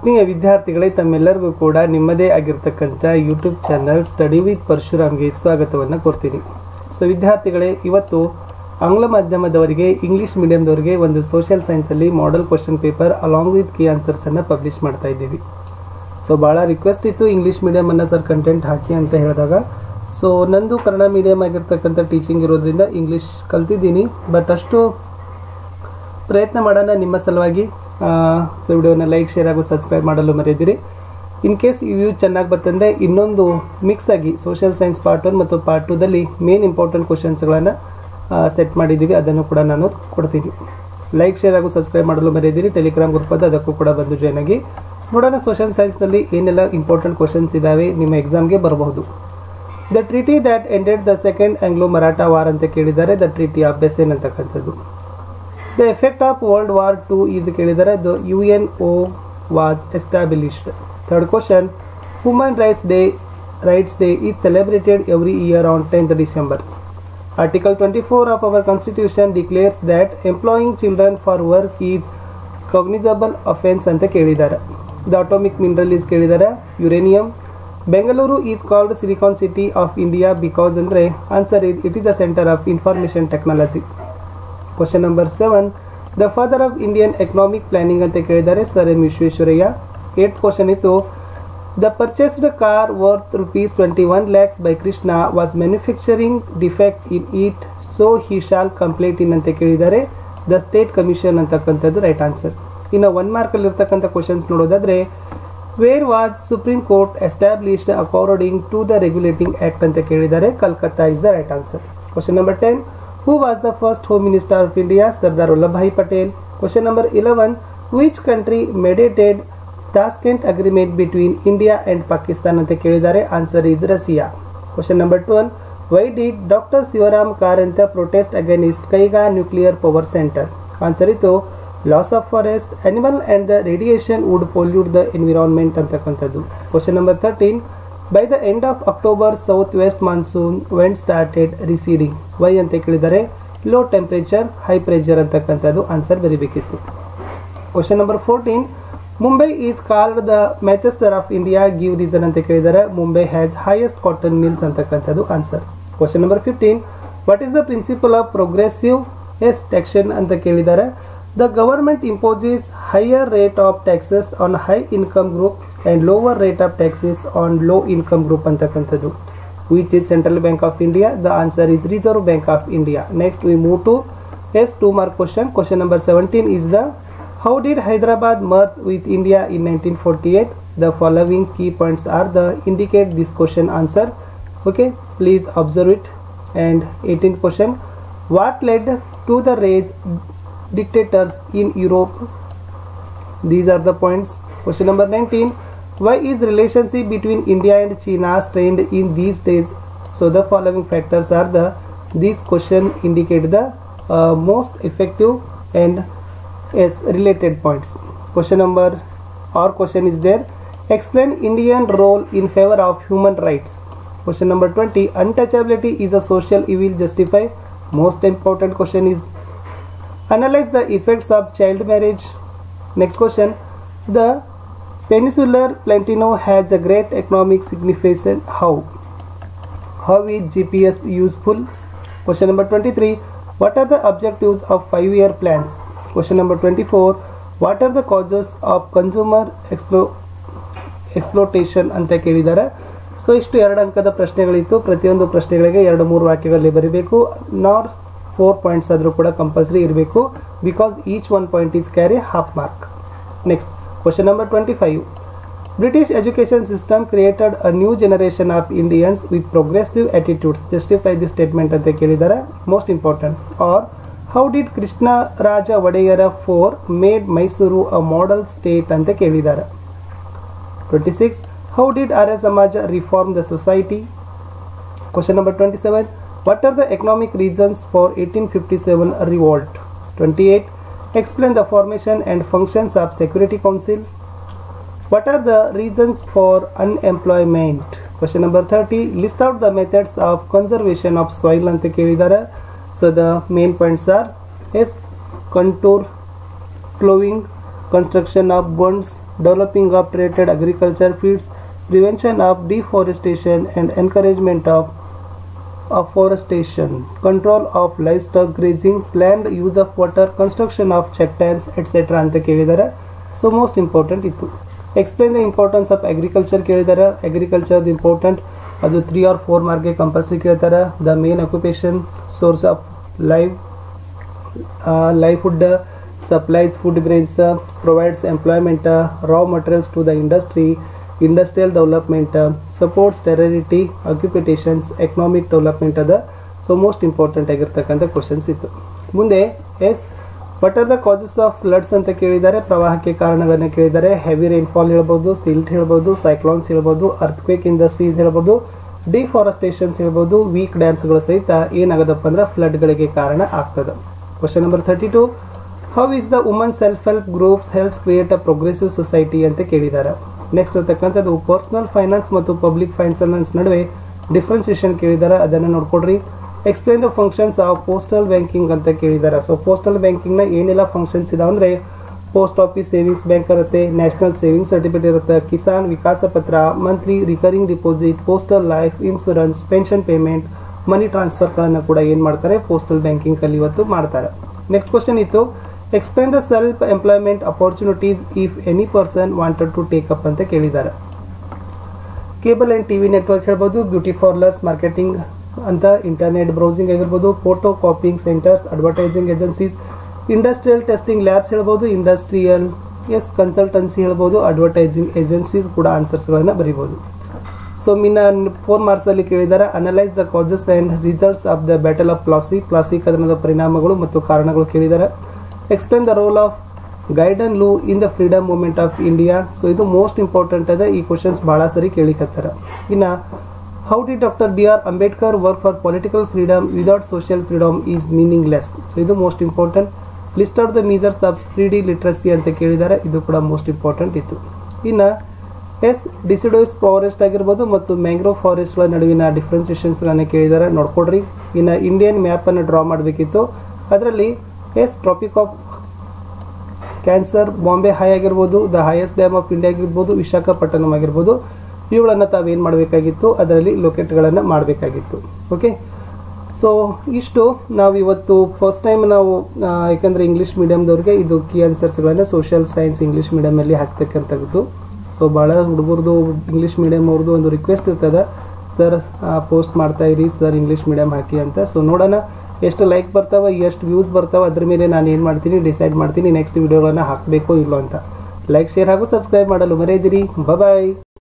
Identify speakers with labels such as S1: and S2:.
S1: ಆತ್ಮೀಯ ವಿದ್ಯಾರ್ಥಿಗಳೇ ತಮ್ಮೆಲ್ಲರಿಗೂ ಕೂಡ ನಿಮ್ಮದೇ ಆಗಿರ್ತಕ್ಕಂಥ ಯೂಟ್ಯೂಬ್ ಚಾನಲ್ ಸ್ಟಡಿ ವಿತ್ ಪರಶುರಾಮ್ಗೆ ಸ್ವಾಗತವನ್ನು ಕೊಡ್ತೀನಿ ಸೊ ವಿದ್ಯಾರ್ಥಿಗಳೇ ಇವತ್ತು ಆಂಗ್ಲ ಮಾಧ್ಯಮದವರಿಗೆ ಇಂಗ್ಲಿಷ್ ಮೀಡಿಯಂದವರಿಗೆ ಒಂದು ಸೋಷಿಯಲ್ ಸೈನ್ಸಲ್ಲಿ model question paper along with key ಆನ್ಸರ್ಸನ್ನು ಪಬ್ಲಿಷ್ ಮಾಡ್ತಾ ಇದ್ದೀವಿ ಸೊ ಭಾಳ ರಿಕ್ವೆಸ್ಟ್ ಇತ್ತು ಇಂಗ್ಲೀಷ್ ಮೀಡಿಯಮನ್ನು ಸರ್ ಕಂಟೆಂಟ್ ಹಾಕಿ ಅಂತ ಹೇಳಿದಾಗ ಸೊ ನಂದು ಕನ್ನಡ ಮೀಡಿಯಮ್ ಆಗಿರ್ತಕ್ಕಂಥ ಟೀಚಿಂಗ್ ಇರೋದ್ರಿಂದ ಇಂಗ್ಲೀಷ್ ಕಲ್ತಿದ್ದೀನಿ ಬಟ್ ಅಷ್ಟು ಪ್ರಯತ್ನ ಮಾಡೋಣ ನಿಮ್ಮ ಸಲುವಾಗಿ ಸೊ ವಿಡಿಯೋನ ಲೈಕ್ ಶೇರ್ ಹಾಗೂ ಸಬ್ಸ್ಕ್ರೈಬ್ ಮಾಡಲು ಮರೆಯದಿರಿ ಇನ್ ಕೇಸ್ ಈ ವ್ಯೂ ಚೆನ್ನಾಗಿ ಬರ್ತಂದರೆ ಇನ್ನೊಂದು ಮಿಕ್ಸ್ ಆಗಿ ಸೋಷಿಯಲ್ ಸೈನ್ಸ್ ಪಾರ್ಟ್ ಒನ್ ಮತ್ತು ಪಾರ್ಟ್ ಟೂದಲ್ಲಿ ಮೇನ್ ಇಂಪಾರ್ಟೆಂಟ್ ಕ್ವಶನ್ಸ್ಗಳನ್ನು ಸೆಟ್ ಮಾಡಿದ್ದೀವಿ ಅದನ್ನು ಕೂಡ ನಾನು ಕೊಡ್ತೀನಿ ಲೈಕ್ ಶೇರ್ ಹಾಗೂ ಸಬ್ಸ್ಕ್ರೈಬ್ ಮಾಡಲು ಮರೆಯದಿರಿ ಟೆಲಿಗ್ರಾಮ್ ಗ್ರೂಪ್ ಅದು ಅದಕ್ಕೂ ಕೂಡ ಬಂದು ಜಾಯ್ನ್ ಆಗಿ ನೋಡೋಣ ಸೋಷಿಯಲ್ ಸೈನ್ಸ್ನಲ್ಲಿ ಏನೆಲ್ಲ ಇಂಪಾರ್ಟೆಂಟ್ ಕ್ವಶನ್ಸ್ ಇದ್ದಾವೆ ನಿಮ್ಮ ಎಕ್ಸಾಮ್ಗೆ ಬರಬಹುದು the treaty that ended the second Anglo Maratha war ಅಂತ ಕೇಳಿದ್ದಾರೆ ದ ಟ್ರಿಟಿ ಆಫ್ ಬೆಸೆನ್ ಅಂತಕ್ಕಂಥದ್ದು the effect of world war two is ಕೇಳಿದರೆ the U N O was established third question human rights day rights day is celebrated every year on tenth December article twenty four of our constitution declares that employing children for work is cognizable offence ಅಂತ ಕೇಳಿದ್ದಾರೆ the atomic mineral is ಕೇಳಿದ್ದಾರೆ uranium Bengaluru is called silicon city of India because ಅಂದರೆ answer is it is a centre of information technology question number seven the father of Indian economic planning ಅಂತ ಕೇಳಿದ್ದಾರೆ sir M Visvesvaraya eight question ಇತ್ತು the purchased car worth rupees twenty one lakhs by Krishna was manufacturing defect in it so he shall complaint in ಅಂತ ಕೇಳಿದ್ದಾರೆ the state commission ಅಂತಕ್ಕಂಥದ್ದು right answer ಇನ್ನು one ಮಾರ್ಕಲ್ಲಿ ಇರ್ತಕ್ಕಂಥ questions ನೋಡೋದಾದ್ರೆ wear was supreme court established according to the regulating act ಅಂತ ಕೇಳಿದ್ದಾರೆ Calcutta is the right answer question number ten who was the first home minister of India Sardar Vallabhbhai Patel question number eleven which country mediated Tashkent agreement between India and Pakistan ಅಂತ ಕೇಳಿದ್ದಾರೆ answer is Russia question number twelve why did doctor Shivaram Karanth protest against Kaiga nuclear power centre answer ಇತ್ತು loss of forest animal and the radiation would pollute the environment ಅಂತಕ್ಕಂಥದ್ದು question number thirteen by the end of October south west monsoon when started receding why ಅಂತ ಕೇಳಿದರೆ low temperature high pressure ಅಂತಕ್ಕಂಥದ್ದು answer ಬರೀಬೇಕಿತ್ತು question number fourteen Mumbai is called the Manchester of India give reason ಅಂತ ಕೇಳಿದರೆ Mumbai has highest cotton mills ಅಂತಕ್ಕಂಥದ್ದು answer question number fifteen what is the principle of progressive taxation ಅಂತ ಕೇಳಿದ್ದಾರೆ the government imposes higher rate of taxes on high income group and lower rate of taxes on low income group ಅಂತಕ್ಕಂಥದ್ದು which is central bank of India the answer is reserve bank of India next we move to is two mark question question number seventeen is the how did Hyderabad merge with India in nineteen forty eight the following key points are the indicate this question answer okay please observe it and eighteen question what LED to the rise dictators in Europe. These are the points. Question number 19. Why is relationship between India and China strained in these days? So the following factors are the these question indicate the uh, most effective and yes related points. Question number or question is there. Explain Indian role in favor of human rights. Question number 20. Untouchability is a social evil justify. Most important question is analyze the effects of child marriage next question the peninsular plateau has a great economic significance how how is gps useful question number 23 what are the objectives of five year plans question number 24 what are the causes of consumer explo exploitation ಅಂತ ಕೇಳಿದ್ದಾರೆ so ಇಷ್ಟು ಎರಡು ಅಂಕದ ಪ್ರಶ್ನೆಗಳಿತ್ತು ಪ್ರತಿಯೊಂದು ಪ್ರಶ್ನೆಗಳಿಗೆ ಎರಡು ಮೂರು ವಾಕ್ಯಗಳಲ್ಲಿ ಬರೀಬೇಕು ನಾರ್ ಫೋರ್ ಪಾಯಿಂಟ್ಸ್ ಆದರೂ ಕೂಡ ಕಂಪಲ್ಸರಿ ಇರಬೇಕು because each one point is carry half mark next question number twenty five British education system created a new generation of Indians with progressive attitudes justify the statement ಅಂತ ಕೇಳಿದ್ದಾರೆ most important are how did Krishna Raja Wodeyar four made Mysore a model state ಅಂತ ಕೇಳಿದ್ದಾರೆ twenty six how did Arya Samaj reform the society question number twenty seven What are the economic reasons for 1857 revolt? 28. Explain the formation and functions of Security Council. What are the reasons for unemployment? Question number 30. List out the methods of conservation of soil and ಕೇಳಿದ್ದಾರೆ So the main points are yes, contour, flowing, construction of bonds, developing of treated agriculture fields prevention of deforestation and encouragement of afforestation, control of livestock grazing, planned use of water, construction of check dams, etc. ಅಂತ ಕೇಳಿದ್ದಾರೆ so most important ಇತ್ತು explain the importance of agriculture ಕೇಳಿದ್ದಾರೆ agriculture important ಅದು three or four ಮಾರ್ಕ್ಗೆ compulsory ಕೇಳ್ತಾರೆ the main occupation source of live livelihood supplies food grains provides employment raw materials to the industry industrial development supports tertiary occupations economic development ಅದ so most important ಆಗಿರ್ತಕ್ಕಂಥ questions ಇತ್ತು ಮುಂದೆ ಎಸ್ what are the causes of floods ಅಂತ ಕೇಳಿದ್ದಾರೆ ಪ್ರವಾಹಕ್ಕೆ ಕಾರಣಗಳನ್ನ ಕೇಳಿದ್ದಾರೆ heavy rainfall ಹೇಳ್ಬೋದು ಸಿಲ್ಟ್ ಹೇಳ್ಬೋದು ಸೈಕ್ಲಾನ್ಸ್ ಹೇಳ್ಬೋದು ಅರ್ಥಕ್ವೇಕ್ ಇನ್ ದ ಸೀಸ್ ಹೇಳ್ಬೋದು ಡಿಫಾರೆಸ್ಟೇಷನ್ಸ್ ಹೇಳ್ಬೋದು ವೀಕ್ ಡ್ಯಾಮ್ಸ್ಗಳ ಸಹಿತ ಏನಾಗದಪ್ಪ ಅಂದ್ರೆ ಫ್ಲಡ್ಗಳಿಗೆ ಕಾರಣ ಆಗ್ತದೆ question number thirty two how is the woman self help groups helps create a progressive society ಅಂತ ಕೇಳಿದ್ದಾರೆ ನೆಕ್ಸ್ಟ್ ಇರ್ತಕ್ಕಂಥದ್ದು ಪರ್ಸನಲ್ ಫೈನಾನ್ಸ್ ಮತ್ತು ಪಬ್ಲಿಕ್ ಫೈನಾನ್ಸ್ ನಡುವೆ ಡಿಫ್ರೆನ್ಸಿಯೇಷನ್ ಕೇಳಿದ್ದಾರೆ ಅದನ್ನು ನೋಡ್ಕೊಡ್ರಿ explain the functions of postal banking ಅಂತ ಕೇಳಿದ್ದಾರೆ ಸೊ ಪೋಸ್ಟಲ್ ಬ್ಯಾಂಕಿಂಗ್ನ ಏನೆಲ್ಲ ಫಂಕ್ಷನ್ಸ್ ಇದಾವೆ ಅಂದರೆ ಪೋಸ್ಟ್ ಆಫೀಸ್ ಸೇವಿಂಗ್ಸ್ ಬ್ಯಾಂಕ್ ಇರುತ್ತೆ ನ್ಯಾಷನಲ್ ಸೇವಿಂಗ್ಸ್ ಸರ್ಟಿಫಿಕೇಟ್ ಇರುತ್ತೆ Kisan Vikas Patra monthly recurring deposit postal life insurance pension payment ಮನಿ ಟ್ರಾನ್ಸ್ಫರ್ಗಳನ್ನು ಕೂಡ ಏನು ಮಾಡ್ತಾರೆ ಪೋಸ್ಟಲ್ ಬ್ಯಾಂಕಿಂಗ್ ಅಲ್ಲಿ ಇವತ್ತು ಮಾಡ್ತಾರೆ ನೆಕ್ಸ್ಟ್ ಕ್ವಶನ್ ಇತ್ತು explain the self employment opportunities if any person wanted to take up ಅಂತ ಕೇಳಿದ್ದಾರೆ ಕೇಬಲ್ ಆ್ಯಂಡ್ ಟಿವಿ ನೆಟ್ವರ್ಕ್ ಹೇಳ್ಬೋದು ಬ್ಯೂಟಿ ಪಾರ್ಲರ್ಸ್ ಮಾರ್ಕೆಟಿಂಗ್ ಅಂತ ಇಂಟರ್ನೆಟ್ ಬ್ರೌಸಿಂಗ್ ಆಗಿರ್ಬೋದು photo copying centres advertising agencies industrial testing labs ಹೇಳ್ಬೋದು industrial ಎಸ್ consultancy ಹೇಳ್ಬೋದು advertising agencies ಕೂಡ ಆನ್ಸರ್ಸ್ಗಳನ್ನು ಬರೀಬೋದು ಸೊ ಮಿನ್ನ ಫೋರ್ ಮಾರ್ಕ್ಸ್ ಅಲ್ಲಿ ಕೇಳಿದ್ದಾರೆ analyse the causes and results of the battle of Plassey Plassey ಕದನದ ಪರಿಣಾಮಗಳು ಮತ್ತು ಕಾರಣಗಳು ಕೇಳಿದ್ದಾರೆ explain the role of Gaidinliu in the freedom movement of India so ಇದು ಮೋಸ್ಟ್ ಇಂಪಾರ್ಟೆಂಟ್ ಅದ ಈ ಕ್ವಶನ್ಸ್ ಭಾಳ ಸರಿ ಕೇಳಿಕತ್ತಾರ ಇನ್ನು how did doctor B R Ambedkar work for political freedom without social freedom is meaningless so ಇದು most important list of the measures of spread literacy ಅಂತ ಕೇಳಿದ್ದಾರೆ ಇದು ಕೂಡ ಮೋಸ್ಟ್ ಇಂಪಾರ್ಟೆಂಟ್ ಇತ್ತು ಇನ್ನು ಎಸ್ ಡಿಸಿಡೋಸ್ ಫಾರೆಸ್ಟ್ ಆಗಿರ್ಬೋದು ಮತ್ತು ಮ್ಯಾಂಗ್ರೋವ್ ಫಾರೆಸ್ಟ್ಗಳ ನಡುವಿನ ಡಿಫ್ರೆನ್ಸಿಯೇಷನ್ಸ್ಗಳನ್ನು ಕೇಳಿದ್ದಾರೆ ನೋಡ್ಕೊಡ್ರಿ ಇನ್ನು ಇಂಡಿಯನ್ ಮ್ಯಾಪನ್ನು ಡ್ರಾ ಮಾಡಬೇಕಿತ್ತು ಅದರಲ್ಲಿ ಎಸ್ tropic of cancer Bombay high ಆಗಿರ್ಬೋದು the highest dam of India ಆಗಿರ್ಬೋದು ವಿಶಾಖಪಟ್ಟಣಂ ಆಗಿರ್ಬೋದು ಇವುಗಳನ್ನು ತಾವೇನು ಮಾಡಬೇಕಾಗಿತ್ತು ಅದರಲ್ಲಿ ಲೊಕೇಟ್ಗಳನ್ನು ಮಾಡಬೇಕಾಗಿತ್ತು ಓಕೆ ಸೊ ಇಷ್ಟು ನಾವು ಇವತ್ತು ಫಸ್ಟ್ ಟೈಮ್ ನಾವು ಆ, ಯಾಕಂದ್ರೆ ಇಂಗ್ಲೀಷ್ ಮೀಡಿಯಮ್ದವ್ರಿಗೆ ಇದು ಕೀ ಆನ್ಸರ್ಸ್ಗಳನ್ನು ಸೋಷಿಯಲ್ ಸೈನ್ಸ್ ಇಂಗ್ಲೀಷ್ ಮೀಡಿಯಮಲ್ಲಿ ಹಾಕ್ತಕ್ಕಂಥದ್ದು ಸೊ ಭಾಳ ಹುಡುಗರದು ಇಂಗ್ಲೀಷ್ ಮೀಡಿಯಮ್ ಅವ್ರದ್ದು ಒಂದು ರಿಕ್ವೆಸ್ಟ್ ಇರ್ತದೆ ಸರ್ ಪೋಸ್ಟ್ ಮಾಡ್ತಾ ಇರಿ ಸರ್ ಇಂಗ್ಲೀಷ್ ಮೀಡಿಯಮ್ ಹಾಕಿ ಅಂತ ಸೊ ನೋಡೋಣ ಎಷ್ಟು ಲೈಕ್ ಬರ್ತಾವ ಎಷ್ಟು ವ್ಯೂಸ್ ಬರ್ತಾವ ಅದ್ರ ಮೇಲೆ ನಾನು ಏನು ಮಾಡ್ತೀನಿ ಡಿಸೈಡ್ ಮಾಡ್ತೀನಿ ನೆಕ್ಸ್ಟ್ ವಿಡಿಯೋಗಳನ್ನ ಹಾಕಬೇಕೋ ಇಲ್ಲೋ ಅಂತ ಲೈಕ್ ಶೇರ್ ಹಾಗೂ ಸಬ್ಸ್ಕ್ರೈಬ್ ಮಾಡಲು ಮರೆಯದಿರಿ ಬಾಯ್